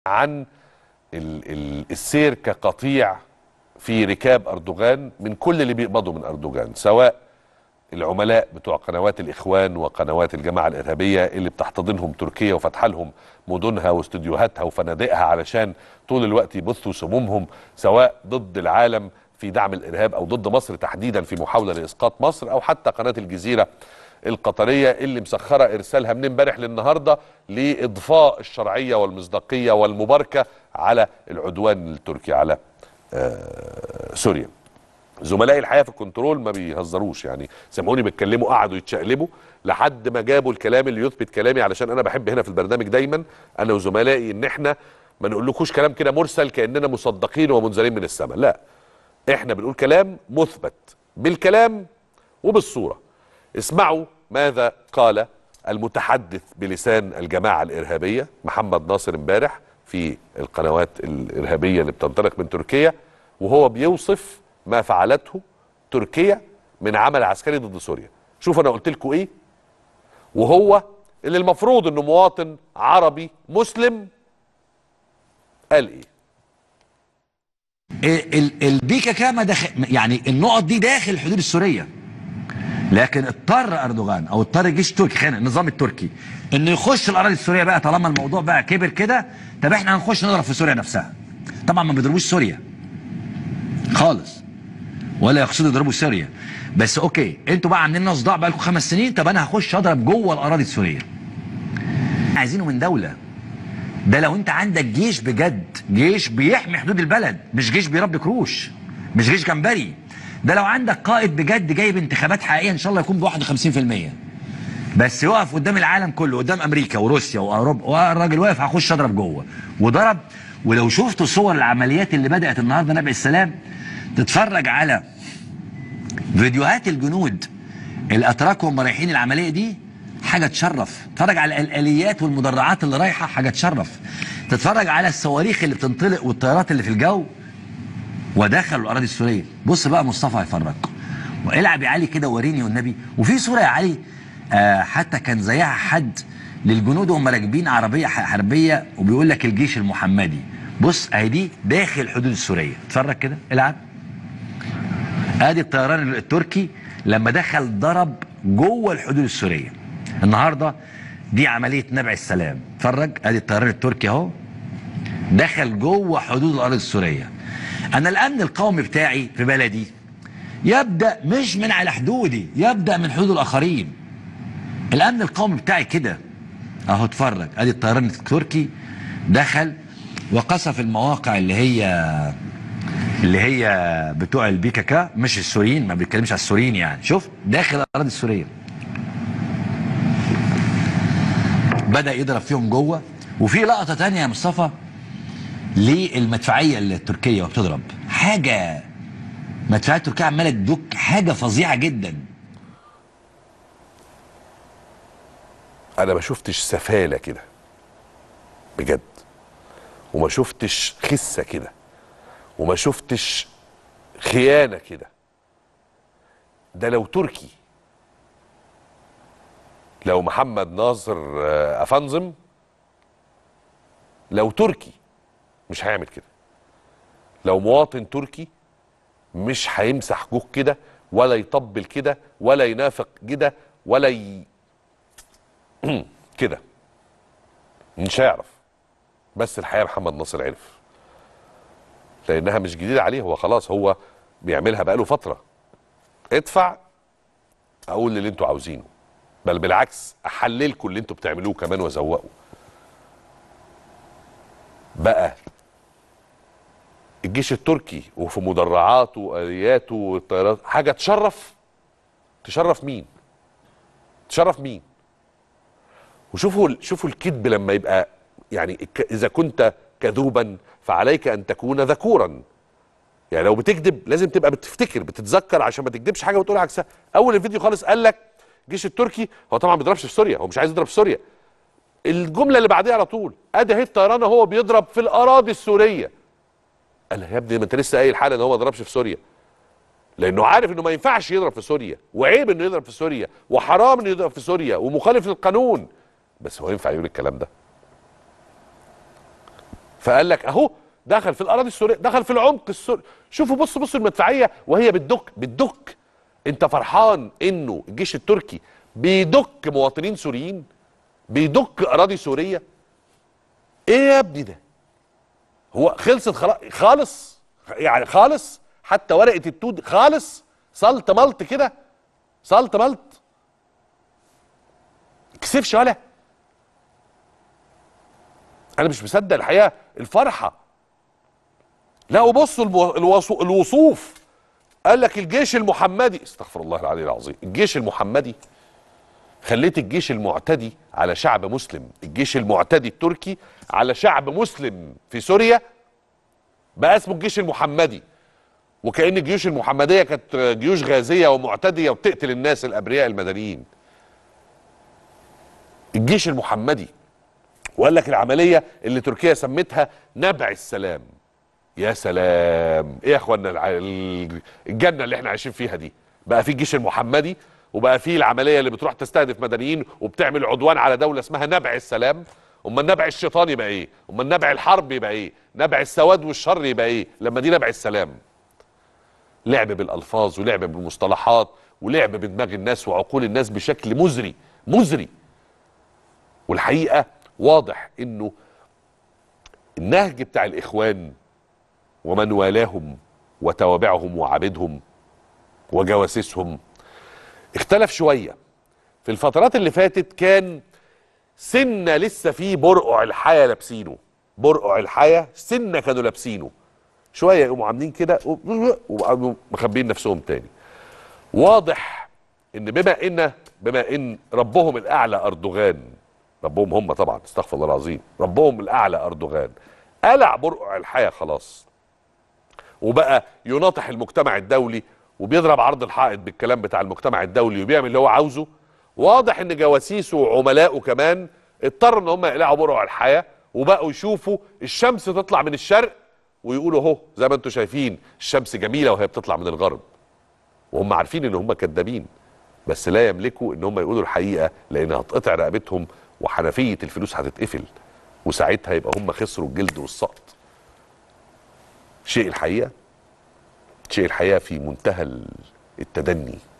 عن ال ال السير كقطيع في ركاب اردوغان من كل اللي بيقبضوا من اردوغان سواء العملاء بتوع قنوات الاخوان وقنوات الجماعه الارهابيه اللي بتحتضنهم تركيا وفتح لهم مدنها واستديوهاتها وفنادقها علشان طول الوقت يبثوا سمومهم سواء ضد العالم في دعم الارهاب او ضد مصر تحديدا في محاوله لاسقاط مصر او حتى قناه الجزيره القطريه اللي مسخره ارسالها من امبارح للنهارده لاضفاء الشرعيه والمصداقيه والمباركه على العدوان التركي على آه سوريا. زملائي الحقيقه في الكنترول ما بيهزروش يعني سمعوني بيتكلموا قعدوا يتشقلبوا لحد ما جابوا الكلام اللي يثبت كلامي علشان انا بحب هنا في البرنامج دايما انا وزملائي ان احنا ما نقولكوش كلام كده مرسل كاننا مصدقين ومنزلين من السماء لا احنا بنقول كلام مثبت بالكلام وبالصوره اسمعوا ماذا قال المتحدث بلسان الجماعه الارهابيه محمد ناصر امبارح في القنوات الارهابيه اللي بتنطلق من تركيا وهو بيوصف ما فعلته تركيا من عمل عسكري ضد سوريا شوف انا قلت لكم ايه وهو اللي المفروض انه مواطن عربي مسلم قال ايه البيكا كاما داخل يعني النقط دي داخل الحدود السوريه لكن اضطر اردوغان او اضطر الجيش التركي خلينا النظام التركي انه يخش الاراضي السوريه بقى طالما الموضوع بقى كبر كده طب احنا هنخش نضرب في سوريا نفسها طبعا ما بيضربوش سوريا خالص ولا يقصدوا يضربوا سوريا بس اوكي انتوا بقى عاملين لنا صداع بقى لكم خمس سنين طب انا هخش اضرب جوه الاراضي السوريه عايزينه من دوله ده لو انت عندك جيش بجد جيش بيحمي حدود البلد مش جيش بيربي كروش مش جيش جمبري ده لو عندك قائد بجد جايب انتخابات حقيقيه ان شاء الله يكون ب 51% بس يقف قدام العالم كله قدام امريكا وروسيا واوروبا والراجل واقف هخش اضرب جوه وضرب ولو شفتوا صور العمليات اللي بدات النهارده نبع السلام تتفرج على فيديوهات الجنود الاتراك وهم رايحين العمليه دي حاجه تشرف تتفرج على الاليات والمدرعات اللي رايحه حاجه تشرف تتفرج على الصواريخ اللي بتنطلق والطيارات اللي في الجو ودخلوا الاراضي السوريه بص بقى مصطفى هيفرج والعب يا علي كده وريني والنبي وفي صوره يا علي آه حتى كان زيها حد للجنود وهم راكبين عربيه حربيه وبيقول لك الجيش المحمدي بص اهي دي داخل الحدود السوريه اتفرج كده العب ادي الطيران التركي لما دخل ضرب جوه الحدود السوريه النهارده دي عمليه نبع السلام اتفرج ادي الطيران التركي اهو دخل جوه حدود الارض السوريه انا الامن القومي بتاعي في بلدي يبدا مش من على حدودي يبدا من حدود الاخرين الامن القومي بتاعي كده اهو اتفرج ادي الطيران التركي دخل وقصف المواقع اللي هي اللي هي بتوع البيكاكا مش السوريين ما بيتكلمش على السوريين يعني شوف داخل الاراضي السوريه بدا يضرب فيهم جوه وفي لقطه تانية يا مصطفى للمدفعيه التركيه وبتضرب حاجه مدفعيه التركيه عماله تدك حاجه فظيعه جدا انا ما شفتش سفاله كده بجد وما شفتش خسه كده وما شفتش خيانه كده ده لو تركي لو محمد ناصر افنظم لو تركي مش هيعمل كده لو مواطن تركي مش هيمسح جوه كده ولا يطبل كده ولا ينافق كده ولا ي... كده مش هيعرف بس الحقيقه محمد ناصر عرف لانها مش جديده عليه هو خلاص هو بيعملها بقاله فتره ادفع اقول اللي انتوا عاوزينه بل بالعكس احللكم اللي انتوا بتعملوه كمان وازوقه بقى الجيش التركي وفي مدرعاته والياته والطيارات حاجه تشرف تشرف مين تشرف مين وشوفوا شوفوا الكذب لما يبقى يعني اذا كنت كذوبا فعليك ان تكون ذكورا يعني لو بتكذب لازم تبقى بتفتكر بتتذكر عشان ما تكذبش حاجه وتقول عكسها اول الفيديو خالص قال لك الجيش التركي هو طبعا ما بيضربش في سوريا هو مش عايز يضرب في سوريا الجمله اللي بعديها على طول ادي اهي الطيران هو بيضرب في الاراضي السوريه قال يا ابني ما انت لسه قايل حالا ان هو ما ضربش في سوريا لانه عارف انه ما ينفعش يضرب في سوريا وعيب انه يضرب في سوريا وحرام انه يضرب في سوريا ومخالف للقانون بس هو ينفع يقول الكلام ده فقال لك اهو دخل في الاراضي السوريه دخل في العمق السوري شوفوا بصوا بصوا المدفعيه وهي بتدك بتدك انت فرحان انه الجيش التركي بيدك مواطنين سوريين بيدك اراضي سوريه ايه يا ابني ده هو خلصت خلاص خالص يعني خالص حتى ورقه التود خالص صلت ملط كده صلت ملط كسفش ولا انا مش مصدق الحقيقه الفرحه لا وبصوا المو- الوصو- الوصوف قال لك الجيش المحمدي استغفر الله العلي العظيم الجيش المحمدي خليت الجيش المعتدي على شعب مسلم الجيش المعتدي التركي على شعب مسلم في سوريا بقى اسمه الجيش المحمدي وكأن الجيوش المحمدية كانت جيوش غازية ومعتدية وبتقتل الناس الأبرياء المدنيين الجيش المحمدي وقال لك العملية اللي تركيا سمتها نبع السلام يا سلام ايه يا اخوانا الع- ال- الجنة اللي احنا عايشين فيها دي بقى في الجيش المحمدي وبقى في العملية اللي بتروح تستهدف مدنيين وبتعمل عدوان على دولة اسمها نبع السلام اما النبع الشيطان يبقى ايه اما النبع الحرب يبقى ايه نبع السواد والشر يبقى ايه لما دي نبع السلام لعب بالالفاظ ولعب بالمصطلحات ولعب بدماغ الناس وعقول الناس بشكل مزري مزري والحقيقه واضح انه النهج بتاع الاخوان ومن والاهم وتوابعهم وعبيدهم وجواسيسهم اختلف شويه في الفترات اللي فاتت كان سنه لسه في برقع الحياه لابسينه برقع الحياه سنه كانوا لابسينه شويه يقوموا عاملين كده وبقوا مخبيين نفسهم تاني واضح ان بما ان بما ان ربهم الاعلى اردوغان ربهم هم طبعا استغفر الله العظيم ربهم الاعلى اردوغان قلع برقع الحياه خلاص وبقى يناطح المجتمع الدولي وبيضرب عرض الحائط بالكلام بتاع المجتمع الدولي وبيعمل اللي هو عاوزه واضح ان جواسيسه وعملائه كمان اضطروا ان هم يقلعوا برقع الحياه وبقوا يشوفوا الشمس تطلع من الشرق ويقولوا اهو زي ما انتم شايفين الشمس جميله وهي بتطلع من الغرب وهم عارفين ان هم كذابين بس لا يملكوا ان هم يقولوا الحقيقه لان هتقطع رقبتهم وحنفيه الفلوس هتتقفل وساعتها يبقى هم خسروا الجلد والسقط شيء الحقيقه شيء الحقيقه في منتهى التدني